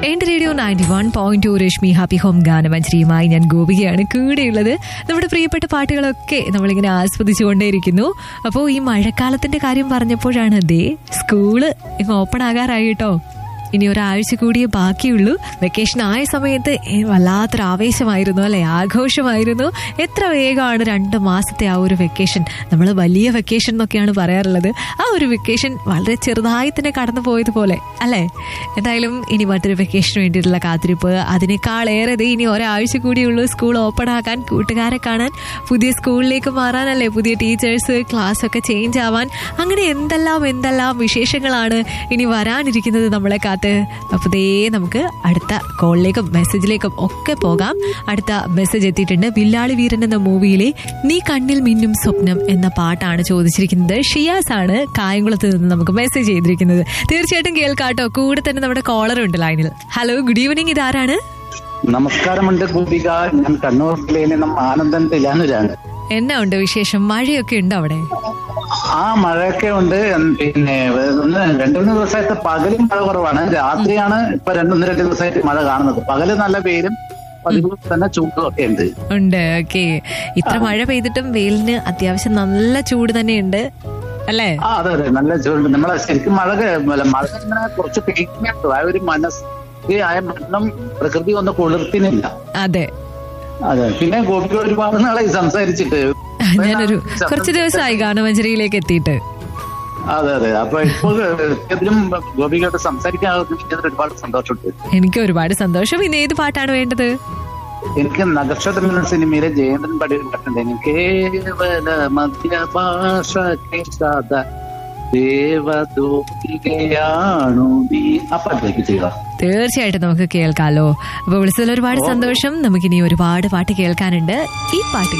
എന്റെ radio ninety one point two Rashmi happy home ഗാനമഞ്ജരിയുമായി ഞാൻ ഗോപികയാണ് കൂടെയുള്ളത് നമ്മുടെ പ്രിയപ്പെട്ട പാട്ടുകളൊക്കെ നമ്മളിങ്ങനെ ആസ്വദിച്ചുകൊണ്ടേയിരിക്കുന്നു അപ്പോൾ ഈ മഴക്കാലത്തിന്റെ കാര്യം പറഞ്ഞപ്പോഴാണ് ദേ സ്കൂള് ഇങ്ങ് ഓപ്പൺ ആകാറായി കേട്ടോ ഇനി ഒരാഴ്ച കൂടിയേ ബാക്കിയുള്ളൂ വെക്കേഷൻ ആയ സമയത്ത് ഏ, വല്ലാത്തൊരു ആവേശമായിരുന്നു അല്ലെ ആഘോഷമായിരുന്നു എത്ര വേഗമാണ് രണ്ട് മാസത്തെ ആ ഒരു വെക്കേഷൻ നമ്മൾ വലിയ വെക്കേഷൻ എന്നൊക്കെയാണ് പറയാറുള്ളത് ആ ഒരു വെക്കേഷൻ വളരെ ചെറുതായി തന്നെ കടന്നു പോയതുപോലെ അല്ലേ എന്തായാലും ഇനി മറ്റൊരു വെക്കേഷന് വേണ്ടിയിട്ടുള്ള കാത്തിരിപ്പ് അതിനേക്കാൾ ഏറെ ദേ ഇനി ഒരാഴ്ച കൂടിയുള്ളൂ സ്കൂൾ ഓപ്പൺ ആക്കാൻ കൂട്ടുകാരെ കാണാൻ പുതിയ സ്കൂളിലേക്ക് മാറാനല്ലേ പുതിയ ടീച്ചേഴ്സ് ക്ലാസ് ഒക്കെ ചേഞ്ച് ആവാൻ അങ്ങനെ എന്തെല്ലാം എന്തെല്ലാം വിശേഷങ്ങളാണ് ഇനി വരാനിരിക്കുന്നത് നമ്മളെ കാത്ത് അപ്പൊ ദേ നമുക്ക് അടുത്ത കോളിലേക്കും മെസ്സേജിലേക്കും ഒക്കെ പോകാം അടുത്ത മെസ്സേജ് എത്തിയിട്ടുണ്ട് വില്ലാളി വീരൻ എന്ന മൂവിയിലെ നീ കണ്ണിൽ മിന്നും സ്വപ്നം എന്ന പാട്ടാണ് ചോദിച്ചിരിക്കുന്നത് ഷിയാസ് ആണ് കായംകുളത്ത് നിന്ന് നമുക്ക് മെസ്സേജ് ചെയ്തിരിക്കുന്നത് തീർച്ചയായിട്ടും കേൾക്കാട്ടോ കൂടെ തന്നെ നമ്മുടെ കോളർ ഉണ്ട് ലൈനിൽ ഹലോ ഗുഡ് ഈവനിങ് ഇതാരാണ് നമസ്കാരമുണ്ട് ഗോപിക ഞാൻ കണ്ണൂർ ജില്ലയിൽ നിന്നും ആനന്ദൻ തിലാനുരാണ് എന്നാ ഉണ്ട് വിശേഷം മഴയൊക്കെ ഉണ്ട് അവിടെ ആ മഴയൊക്കെ ഉണ്ട് ഉം, പിന്നെ ഒന്ന് രണ്ടു മൂന്ന് ദിവസമായിട്ട് പകലും മഴ കുറവാണ് രാത്രിയാണ് ഇപ്പൊ രണ്ടൊന്ന് രണ്ട് ദിവസമായിട്ട് മഴ കാണുന്നത് പകല് നല്ല വെയിലും പതിവ് തന്നെ ചൂടും ഒക്കെ ഉണ്ട് ഉണ്ട് ഓക്കെ ഇത്ര മഴ പെയ്തിട്ടും വെയിലിന് അത്യാവശ്യം നല്ല ചൂട് തന്നെയുണ്ട് അല്ലേ ആ അതെ അതെ നല്ല ചൂടുണ്ട് നമ്മളെ ശരിക്കും മഴ ക- അല്ല, മഴ ഇങ്ങനെ കുറച്ച് പെയ്യുന്നുണ്ട് ആ ഒരു മനസ്സ് ആയ മണ്ണം പ്രകൃതി ഒന്ന് കുളിർത്തിനില്ല അതെ അതെ പിന്നെ ഗോപിക ഒരുപാട് നാളായി സംസാരിച്ചിട്ട് ഞാനൊരു കുറച്ച് ദിവസമായി ഗാനമഞ്ജരിയിലേക്ക് എത്തിയിട്ട് അതെ അതെ അപ്പൊ ഇപ്പോൾ ഇതിലും ഗോപികയോട് സംസാരിക്കാൻ ആഗ്രഹിക്കുന്നതിൽ ഒരുപാട് സന്തോഷമുണ്ട് എനിക്ക് ഒരുപാട് സന്തോഷം ഇന്ന് ഏത് പാട്ടാണ് വേണ്ടത് എനിക്ക് നഗക്ഷത്രം എന്ന സിനിമയിലെ ജയന്തൻ പടി പാട്ടുണ്ട് എനിക്ക് കേവല മധ്യഭാഷ കേൾക്കാത ദേവദൂതികയാണു നീ ആ പാട്ടിലേക്ക് ചെയ്യുക തീർച്ചയായിട്ടും നമുക്ക് കേൾക്കാലോ അപ്പൊ വിളിച്ചതിൽ ഒരുപാട് സന്തോഷം നമുക്കിനി ഒരുപാട് പാട്ട് കേൾക്കാനുണ്ട് ഈ പാട്ട്